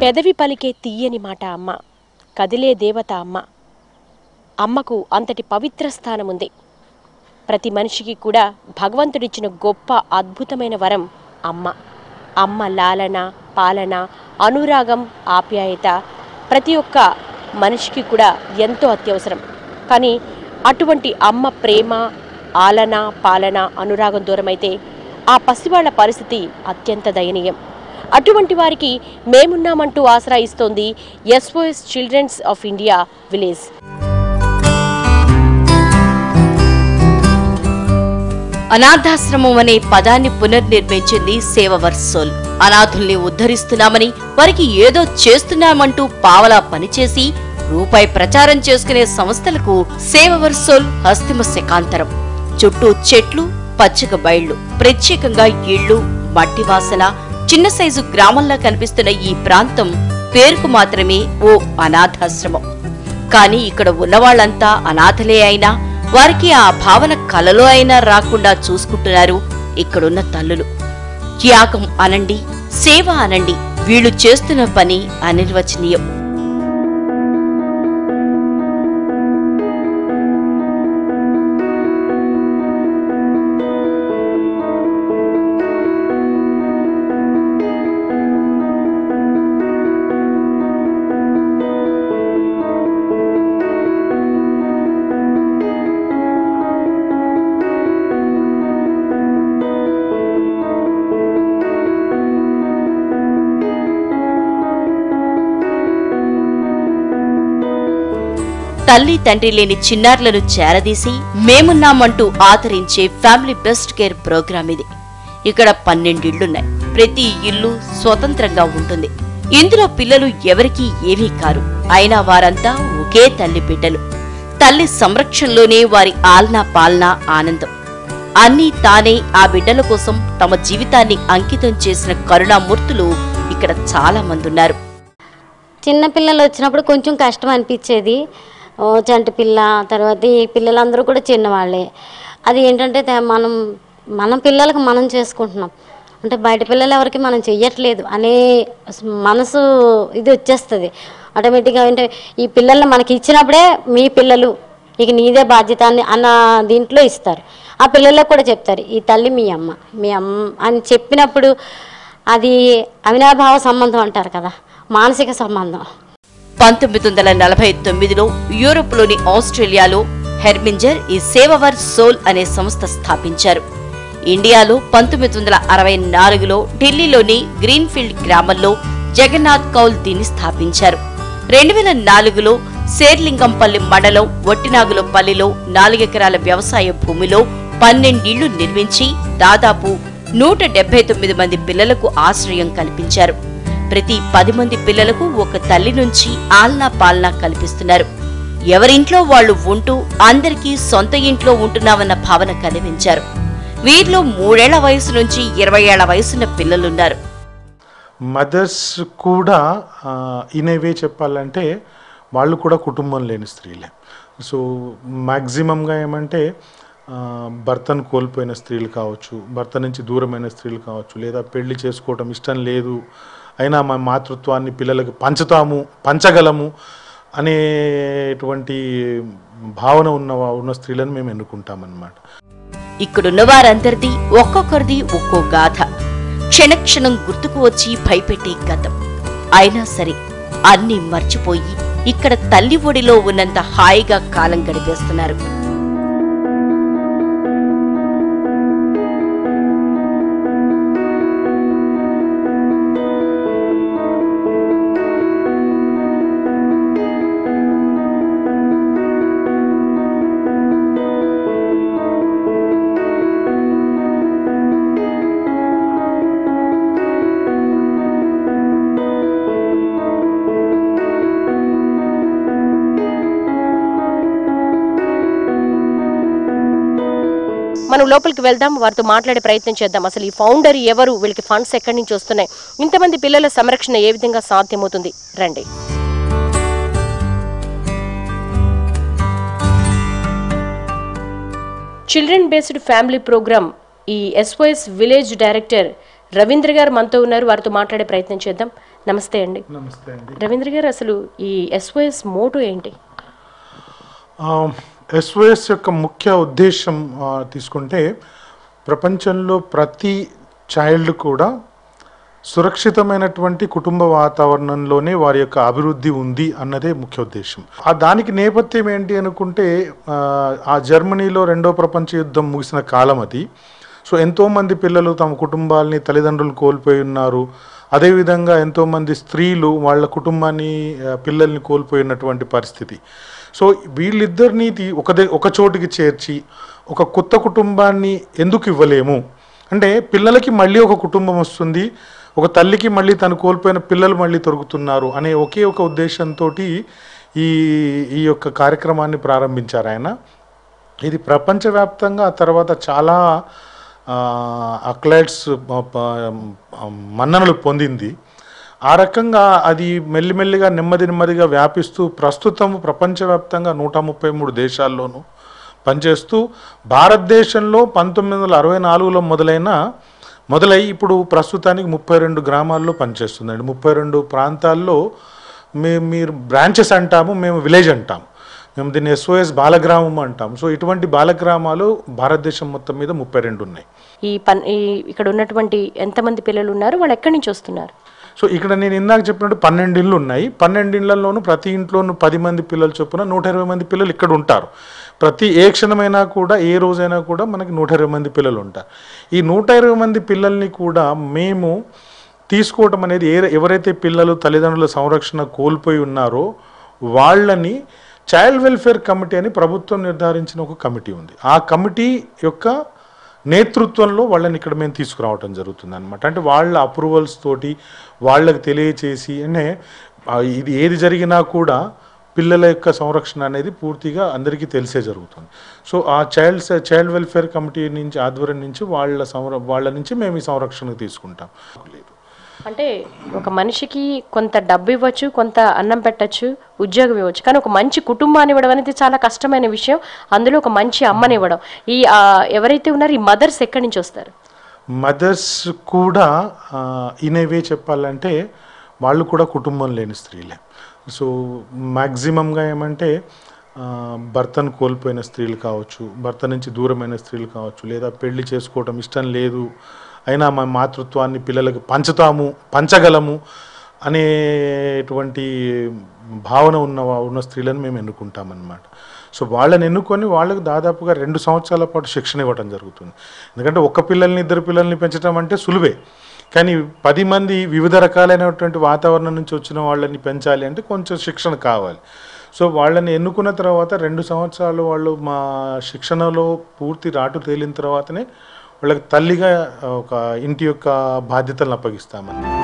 పెదవి పలికే తీయని మాట అమ్మ కదిలే దేవత అమ్మ అమ్మకు అంతటి పవిత్ర స్థానం ఉంది ప్రతి మనిషికి కూడా భగవంతుడిచ్చిన గొప్ప అద్భుతమైన వరం అమ్మ అమ్మ లాలన పాలన అనురాగం ఆప్యాయత ప్రతి ఒక్క మనిషికి కూడా ఎంతో అత్యవసరం కానీ అటువంటి అమ్మ ప్రేమ ఆలన పాలన అనురాగం దూరమైతే ఆ పసివాళ్ల పరిస్థితి అత్యంత దయనీయం అటువంటి వారికి మేమున్నామంటూ ఆసరా ఇస్తోంది SOS children's of India village అనాథాశ్రమం అనే పదాన్ని పునర్నిర్మించింది సేవవర్ సోల్ అనాథుల్ని ఉద్ధరిస్తున్నామని వారికి ఏదో చేస్తున్నామంటూ పావలా పనిచేసి రూపాయి ప్రచారం చేసుకునే సంస్థలకు సేవవర్ సోల్ హస్తిమ శకాంతరం చుట్టూ చెట్లు పచ్చిక బయళ్లు ప్రత్యేకంగా ఇళ్ళు మట్టి వాసన చిన్న సైజు గ్రామంలా కనిపిస్తున్న ఈ ప్రాంతం పేరుకు మాత్రమే ఓ అనాథాశ్రమం కానీ ఇక్కడ ఉన్నవాళ్లంతా అనాథలే అయినా వారికి ఆ భావన కలలో అయినా రాకుండా చూసుకుంటున్నారు ఇక్కడున్న తల్లులు త్యాగం అనండి సేవ అనండి వీళ్ళు చేస్తున్న పని అనిర్వచనీయం తల్లి తండ్రి లేని చిన్నారులను చేరదీసి మేమున్నామంటూ ఆదరించే ఫ్యామిలీ బెస్ట్ కేర్ ప్రోగ్రాం ఇది ఇక్కడ పన్నెండిళ్లున్నాయి ప్రతి ఇల్లు స్వతంత్రంగా ఉంటుంది ఇందులో పిల్లలు ఎవరికీ ఏమీ కారు అయినా వారంతా ఒకే తల్లి బిడ్డలు తల్లి సంరక్షణలోనే వారి ఆల్నా పాల్నా ఆనందం అన్నీ తానే ఆ బిడ్డల కోసం తమ జీవితాన్ని అంకితం చేసిన కరుణామూర్తులు ఇక్కడ చాలా మంది ఉన్నారు చిన్న పిల్లలు వచ్చినప్పుడు కొంచెం కష్టం అనిపించేది ఓ చంటి పిల్ల తర్వాత ఈ పిల్లలందరూ కూడా చిన్నవాళ్ళే అది ఏంటంటే తే- మనం మన పిల్లలకు మనం చేసుకుంటున్నాం అంటే బయట పిల్లలు ఎవరికి మనం చెయ్యట్లేదు అనే స్- మనసు ఇది వచ్చేస్తుంది ఆటోమేటిక్గా అంటే ఈ పిల్లల్ని మనకి ఇచ్చినప్పుడే మీ పిల్లలు ఇక నీదే బాధ్యత అని అన్న దీంట్లో ఇస్తారు ఆ పిల్లలకు కూడా చెప్తారు ఈ తల్లి మీ అమ్మ మీ అమ్మ అని చెప్పినప్పుడు అది అవినాభావ సంబంధం అంటారు కదా మానసిక సంబంధం పంతొమ్మిది వందల నలభై తొమ్మిదిలో యూరోప్లోని ఆస్ట్రేలియాలో హెర్మింజర్ ఈ సేవవర్ సోల్ అనే సంస్థ స్థాపించారు ఇండియాలో పంతొమ్మిది వందల అరవై నాలుగులో ఢిల్లీలోని గ్రీన్ఫీల్డ్ గ్రామంలో జగన్నాథ్ కౌల్ దీన్ని స్థాపించారు రెండు వేల నాలుగులో శేర్లింగంపల్లి మండలం ఒట్టినాగులపల్లిలో నాలుగెకరాల వ్యవసాయ భూమిలో పన్నెండిళ్లు నిర్మించి దాదాపు నూట డెబ్బై తొమ్మిది మంది పిల్లలకు ఆశ్రయం కల్పించారు ప్రతి పది మంది పిల్లలకు ఒక తల్లి నుంచి ఆల్నా పాల్నా కల్పిస్తున్నారు ఎవరింట్లో వాళ్ళు ఉంటూ అందరికీ సొంత ఇంట్లో ఉంటున్నామన్న భావన కలిగించారు వీరిలో మూడేళ్ల వయసు నుంచి ఇరవై ఏళ్ల వయసున్న పిల్లలున్నారు మదర్స్ కూడా ఇన్ వే చెప్పాలంటే వాళ్ళు కూడా కుటుంబం లేని స్త్రీలే సో మ్యాక్సిమంగా ఏమంటే ఆ, భర్తను కోల్పోయిన స్త్రీలు కావచ్చు భర్త నుంచి దూరమైన స్త్రీలు కావచ్చు లేదా పెళ్లి చేసుకోవటం ఇష్టం లేదు అయినా మా మాతృత్వాన్ని పిల్లలకు పంచుతాము పంచగలము అనేటువంటి భావన ఉన్న ఉన్న స్త్రీలను మేము ఎన్నుకుంటామన్నమాట ఇక్కడున్న వారందరిది ఒక్కొక్కరిది ఒక్కో గాథ క్షణక్షణం గుర్తుకు వచ్చి భయపెట్టే గతం అయినా సరే అన్నీ మర్చిపోయి ఇక్కడ తల్లి ఒడిలో ఉన్నంత హాయిగా కాలం గడిపేస్తున్నారు మనం లోపలికి వెళ్దాం వారితో మాట్లాడే ప్రయత్నం చేద్దాం అసలు ఈ ఫౌండర్ ఎవరు వీళ్ళకి ఫండ్స్ ఎక్కడి నుంచి వస్తున్నాయి ఇంతమంది పిల్లల సంరక్షణ ఏ విధంగా సాధ్యమవుతుంది రండి చిల్డ్రన్ బేస్డ్ ఫ్యామిలీ ప్రోగ్రామ్ ఈ SOS village director Ravindra garu మనతో ఉన్నారు వారితో మాట్లాడే ప్రయత్నం చేద్దాం నమస్తే అండి నమస్తే అండి రవీంద్ర గారు అసలు ఈ ఎస్ఓఎస్ మోటో ఏంటి ఎస్ఓఎస్ యొక్క ముఖ్య ఉద్దేశం ఆ, తీసుకుంటే ప్రపంచంలో ప్రతి చైల్డ్ కూడా సురక్షితమైనటువంటి కుటుంబ వాతావరణంలోనే వారి యొక్క అభివృద్ధి ఉంది అన్నదే ముఖ్య ఉద్దేశం ఆ దానికి నేపథ్యం ఏంటి అనుకుంటే ఆ, ఆ జర్మనీలో రెండో ప్రపంచ యుద్ధం ముగిసిన కాలం అది సో ఎంతోమంది పిల్లలు తమ కుటుంబాలని తల్లిదండ్రులు కోల్పోయి ఉన్నారు అదేవిధంగా ఎంతోమంది స్త్రీలు వాళ్ళ కుటుంబాన్ని ఆ, పిల్లల్ని కోల్పోయినటువంటి పరిస్థితి సో వీళ్ళిద్దరినీ తీ- ఒక దే ఒక చోటికి చేర్చి ఒక కొత్త కుటుంబాన్ని ఎందుకు ఇవ్వలేము అంటే పిల్లలకి మళ్ళీ ఒక కుటుంబం వస్తుంది ఒక తల్లికి మళ్ళీ తను కోల్పోయిన పిల్లలు మళ్ళీ దొరుకుతున్నారు అనే ఒకే ఒక ఉద్దేశంతో ఈ ఈ యొక్క కార్యక్రమాన్ని ప్రారంభించారు ఆయన ఇది ప్రపంచవ్యాప్తంగా ఆ తర్వాత చాలా అక్లైట్స్ మన్ననలు పొందింది ఆ రకంగా అది మెల్లిమెల్లిగా నెమ్మది నెమ్మదిగా వ్యాపిస్తూ ప్రస్తుతం ప్రపంచవ్యాప్తంగా నూట ముప్పై మూడు దేశాల్లోనూ పనిచేస్తూ భారతదేశంలో పంతొమ్మిది వందల అరవై నాలుగులో మొదలైన మొదలై ఇప్పుడు ప్రస్తుతానికి ముప్పై రెండు గ్రామాల్లో పనిచేస్తుందండి ముప్పై రెండు ప్రాంతాల్లో మేము మీరు బ్రాంచెస్ అంటాము మేము విలేజ్ అంటాం మేము దీన్ని ఎస్ఓఎస్ బాలగ్రామం అంటాం సో ఇటువంటి బాలగ్రామాలు భారతదేశం మొత్తం మీద ముప్పై రెండు ఉన్నాయి ఈ పన్ ఈ ఇక్కడ ఉన్నటువంటి ఎంతమంది పిల్లలు ఉన్నారు వాళ్ళు ఎక్కడి నుంచి వస్తున్నారు సో ఇక్కడ నేను ఇందాక చెప్పినట్టు పన్నెండు ఇళ్ళు ఉన్నాయి పన్నెండు ఇళ్లలోనూ ప్రతి ఇంట్లోనూ పది మంది పిల్లలు చొప్పున నూట ఇరవై మంది పిల్లలు ఇక్కడ ఉంటారు ప్రతి ఏ క్షణమైనా కూడా ఏ రోజైనా కూడా మనకి నూట ఇరవై మంది పిల్లలు ఉంటారు ఈ నూట ఇరవై మంది పిల్లల్ని కూడా మేము తీసుకోవటం అనేది ఏ ఎవరైతే పిల్లలు తల్లిదండ్రుల సంరక్షణ కోల్పోయి ఉన్నారో వాళ్ళని చైల్డ్ వెల్ఫేర్ కమిటీ అని ప్రభుత్వం నిర్ధారించిన ఒక కమిటీ ఉంది ఆ కమిటీ యొక్క నేతృత్వంలో వాళ్ళని ఇక్కడ మేము తీసుకురావటం జరుగుతుంది అనమాట అంటే వాళ్ళ అప్రూవల్స్ తోటి వాళ్ళకి తెలియచేసి అంటే ఆ, ఇది ఏది జరిగినా కూడా పిల్లల యొక్క సంరక్షణ అనేది పూర్తిగా అందరికీ తెలిసే జరుగుతుంది సో ఆ చైల్డ్ చైల్డ్ వెల్ఫేర్ కమిటీ నుంచి ఆధ్వర్యం నుంచి వాళ్ళ సంర వాళ్ళ నుంచి మేము ఈ సంరక్షణకు తీసుకుంటాం లేదు అంటే ఒక మనిషికి కొంత డబ్బు ఇవ్వచ్చు కొంత అన్నం పెట్టచ్చు ఉద్యోగం ఇవ్వచ్చు కానీ ఒక మంచి కుటుంబాన్ని ఇవ్వడం అనేది చాలా కష్టమైన విషయం అందులో ఒక మంచి అమ్మని ఇవ్వడం ఈ ఆ, ఎవరైతే ఉన్నారో ఈ మదర్స్ ఎక్కడి నుంచి వస్తారు మదర్స్ కూడా ఇన్ వే చెప్పాలంటే వాళ్ళు కూడా కుటుంబం లేని స్త్రీలే సో మ్యాక్సిమంగా ఏమంటే ఆ, భర్తను కోల్పోయిన స్త్రీలు కావచ్చు భర్త నుంచి దూరమైన స్త్రీలు కావచ్చు లేదా పెళ్లి చేసుకోవటం ఇష్టం లేదు అయినా మా మాతృత్వాన్ని పిల్లలకు పంచుతాము పంచగలము అనేటువంటి భావన ఉన్న ఉన్న స్త్రీలను మేము ఎన్నుకుంటామన్నమాట సో వాళ్ళని ఎన్నుకొని వాళ్ళకి దాదాపుగా రెండు సంవత్సరాల పాటు శిక్షణ ఇవ్వడం జరుగుతుంది ఎందుకంటే ఒక పిల్లల్ని ఇద్దరు పిల్లల్ని పెంచడం అంటే సులువే కానీ పది మంది వివిధ రకాలైనటువంటి వాతావరణం నుంచి వచ్చిన వాళ్ళని పెంచాలి అంటే కొంచెం శిక్షణ కావాలి సో వాళ్ళని ఎన్నుకున్న తర్వాత రెండు సంవత్సరాలు వాళ్ళు మా శిక్షణలో పూర్తి రాటు తేలిన తర్వాతనే వాళ్ళకి తల్లిగా ఒక ఇంటి యొక్క బాధ్యతలను అప్పగిస్తామని